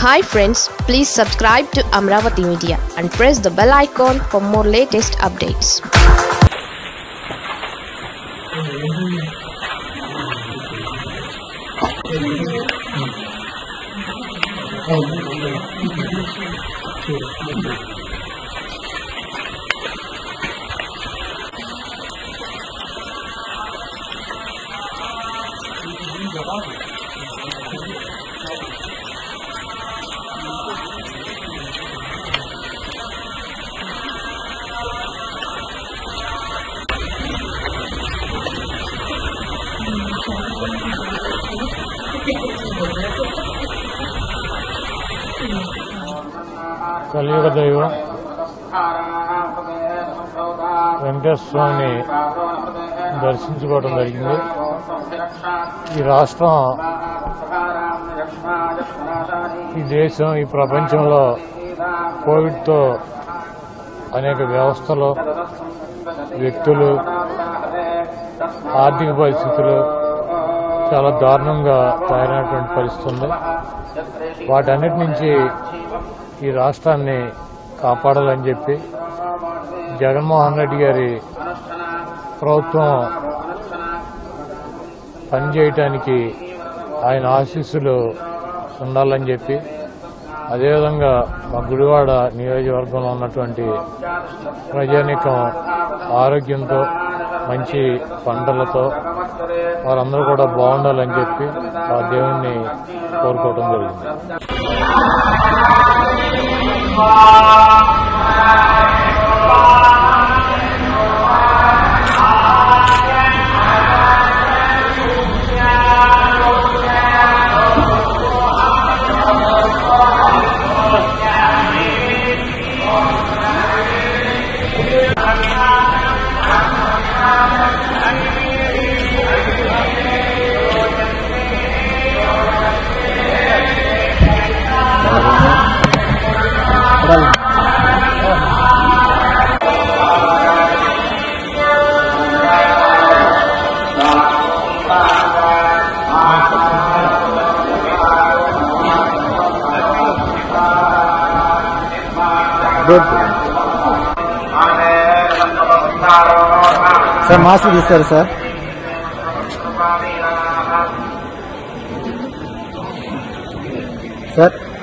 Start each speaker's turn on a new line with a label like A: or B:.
A: hi friends please subscribe to Amaravati media and press the bell icon for more latest updates
B: కలియుగ దైవం వెంకటేశ్వర స్వామిని దర్శించుకోవడం జరిగింది ఈ రాష్ట్రం ఈ దేశం ఈ ప్రపంచంలో కోవిడ్తో అనేక వ్యవస్థలు వ్యక్తులు ఆర్థిక పరిస్థితులు చాలా దారుణంగా తయారైనటువంటి పరిస్థితి ఉంది వాటన్నిటి నుంచి ఈ రాష్ట్రాన్ని కాపాడాలని చెప్పి జగన్మోహన్ రెడ్డి గారి ప్రభుత్వం పనిచేయటానికి ఆయన ఆశీస్సులు ఉండాలని చెప్పి అదేవిధంగా మా గుడివాడ నియోజకవర్గంలో ఉన్నటువంటి ప్రజానీకం ఆరోగ్యంతో మంచి పంటలతో వారందరూ కూడా బాగుండాలని చెప్పి ఆ దేవుణ్ణి కోరుకోవడం జరిగింది
C: సార్ మాస్క్ తీస్తారు సార్ సార్